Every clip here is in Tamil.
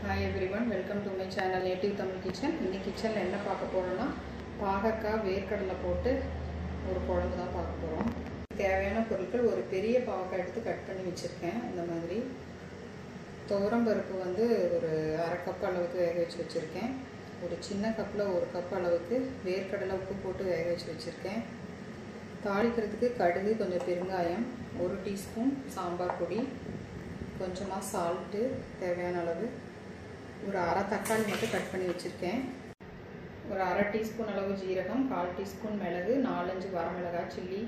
hi everyone welcome to my channel native Tamil kitchen இன்னைக்கு கிச்சனில் என்ன பார்க்க போகிறோன்னா பாகக்காய் வேர்க்கடலை போட்டு ஒரு குழம்பு தான் பார்க்க போகிறோம் தேவையான பொருட்கள் ஒரு பெரிய பாவக்காய் எடுத்து கட் பண்ணி வச்சுருக்கேன் இந்த மாதிரி துவரம் பருப்பு வந்து ஒரு அரை கப் அளவுக்கு வேக வச்சு வச்சுருக்கேன் ஒரு சின்ன கப்பில் ஒரு கப் அளவுக்கு வேர்க்கடலை உப்பு போட்டு வேக வச்சு வச்சுருக்கேன் தாளிக்கிறதுக்கு கடுகு கொஞ்சம் பெருங்காயம் ஒரு டீஸ்பூன் சாம்பார் பொடி கொஞ்சமாக சால்ட்டு தேவையான அளவு ஒரு அரை தக்காளி மட்டும் கட் பண்ணி வச்சுருக்கேன் ஒரு அரை டீஸ்பூன் அளவு ஜீரகம் கால் டீஸ்பூன் மிளகு நாலஞ்சு வரமிளகாய் சில்லி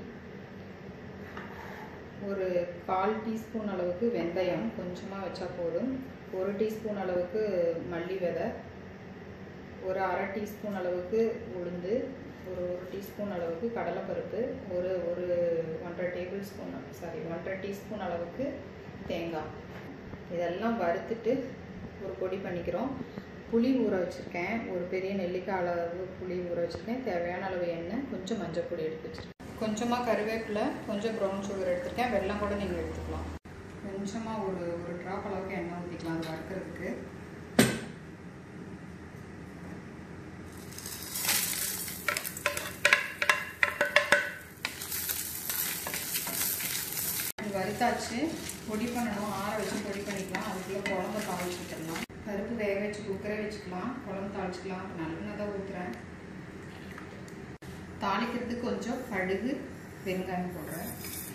ஒரு கால் டீஸ்பூன் அளவுக்கு வெந்தயம் கொஞ்சமாக வச்சா போதும் ஒரு டீஸ்பூன் அளவுக்கு மல்லி விதை ஒரு அரை டீஸ்பூன் அளவுக்கு உளுந்து ஒரு ஒரு டீஸ்பூன் அளவுக்கு கடலைப்பருப்பு ஒரு ஒரு ஒன்றரை டேபிள் ஸ்பூன் சாரி ஒன்றரை டீஸ்பூன் அளவுக்கு தேங்காய் இதெல்லாம் வறுத்துட்டு ஒரு பொடி பண்ணிக்கிறோம் புளி ஊற வச்சுருக்கேன் ஒரு பெரிய நெல்லிக்காய் அளவு புளி ஊற வச்சுருக்கேன் தேவையான அளவு எண்ணெய் கொஞ்சம் மஞ்சள் பொடி எடுத்து வச்சுருக்கேன் கொஞ்சமாக கருவேப்பிலை கொஞ்சம் ப்ரௌன் சுகர் எடுத்திருக்கேன் வெல்லம் கூட நீங்கள் எடுத்துக்கலாம் கொஞ்சமாக ஒரு ஒரு ட்ராப் அளவுக்கு எண்ணெய் ஊற்றிக்கலாம் அது வறுக்கிறதுக்கு வறுத்தாச்சு பொடி பண்ணணும் ஆற வச்சு பொடி பண்ணிக்கலாம் அதுக்குள்ளே குழம்பு தாளிச்சுக்கலாம் பருப்பு வேக வச்சு குக்கரே வச்சுக்கலாம் குழம்பு தாளிச்சுக்கலாம் நல்லெண்ணெய் தான் ஊற்றுறேன் தாளிக்கிறதுக்கு கொஞ்சம் கடுகு வெங்காயம் போடுறேன்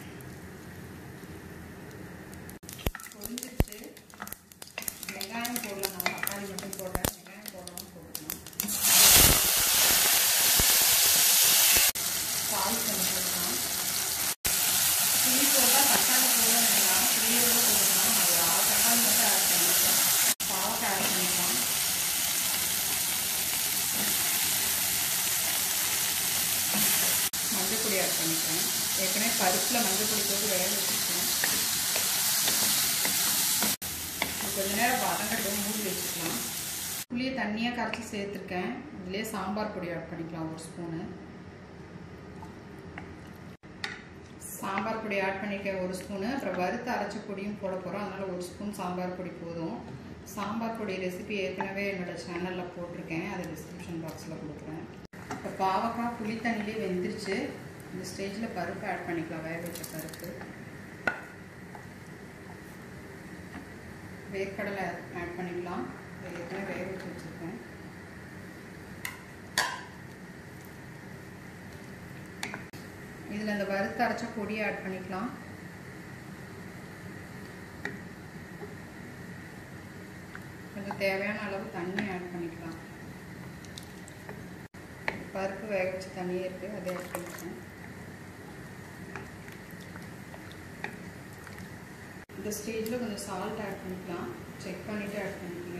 பொரிஞ்சிருச்சு வெங்காயம் போடலாம் நான் தக்காளி மட்டும் போடுறேன் வெங்காயம் போடலாம் போடலாம் தாளிச்சு போடலாம் புளி போட்டால் தக்காளி போட வேண்டாம் புளியோட போடலாம் அது ஆறு தக்காளி மட்டும் ஆட் பண்ணிக்கலாம் பாவக்காய் ஆட் பண்ணிக்கலாம் மஞ்சள் பொடி ஆட் பண்ணிக்கிறேன் ஏற்கனவே பருப்பில் மஞ்சள் பொடி போட்டு வேக வச்சுருக்கேன் கொஞ்ச நேரம் வதங்கட்டும் மூடி வச்சுக்கலாம் புளியை தண்ணியாக கரைச்சி சேர்த்துருக்கேன் இதுலேயே சாம்பார் பொடி ஆட் பண்ணிக்கலாம் ஒரு ஸ்பூனு சாம்பார் பொடி ஆட் பண்ணிக்க ஒரு ஸ்பூனு அப்புறம் வறுத்து அரைச்ச பொடியும் போட போகிறோம் அதனால் ஒரு ஸ்பூன் சாம்பார் பொடி போதும் சாம்பார் பொடி ரெசிபி ஏற்கனவே என்னோடய சேனலில் போட்டிருக்கேன் அதை டிஸ்கிரிப்ஷன் பாக்ஸில் கொடுக்குறேன் இப்போ பாவக்காய் புளி தண்ணிலே வெந்துருச்சு இந்த ஸ்டேஜில் பருப்பு ஆட் பண்ணிக்கலாம் வேக வச்ச பருப்பு வேர்க்கடலை ஆட் பண்ணிக்கலாம் ஏற்கனவே வேக வச்சு வச்சுருக்கேன் இதில் இந்த வறுத்து அரைச்ச பொடியை ஆட் பண்ணிக்கலாம் கொஞ்சம் தேவையான அளவு தண்ணி ஆட் பண்ணிக்கலாம் பருப்பு வேக வச்ச தண்ணியே இருக்குது அதை ஆட் பண்ணிக்கலாம் இந்த ஸ்டேஜில் கொஞ்சம் சால்ட் ஆட் பண்ணிக்கலாம் செக் பண்ணிவிட்டு ஆட் பண்ணிக்கோங்க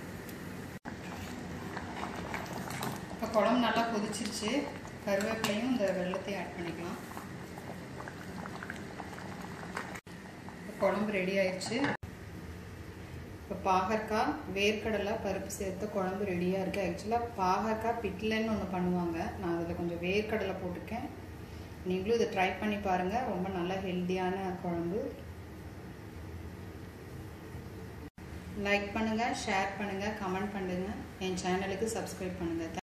இப்போ குழம்பு நல்லா கொதிச்சிருச்சு கருவேப்பிலையும் இந்த வெள்ளத்தையும் ஆட் பண்ணிக்கலாம் குழம்பு ரெடி ஆயிடுச்சு இப்போ பாகற்காய் வேர்க்கடலை பருப்பு சேர்த்த குழம்பு ரெடியாக இருக்குது ஆக்சுவலாக பாகற்காய் பிட்லன்னு ஒன்று பண்ணுவாங்க நான் அதில் கொஞ்சம் வேர்க்கடலை போட்டிருக்கேன் நீங்களும் இதை ட்ரை பண்ணி பாருங்கள் ரொம்ப நல்ல ஹெல்த்தியான குழம்பு லைக் பண்ணுங்கள் ஷேர் பண்ணுங்கள் கமெண்ட் பண்ணுங்கள் என் சேனலுக்கு சப்ஸ்கிரைப் பண்ணுங்கள்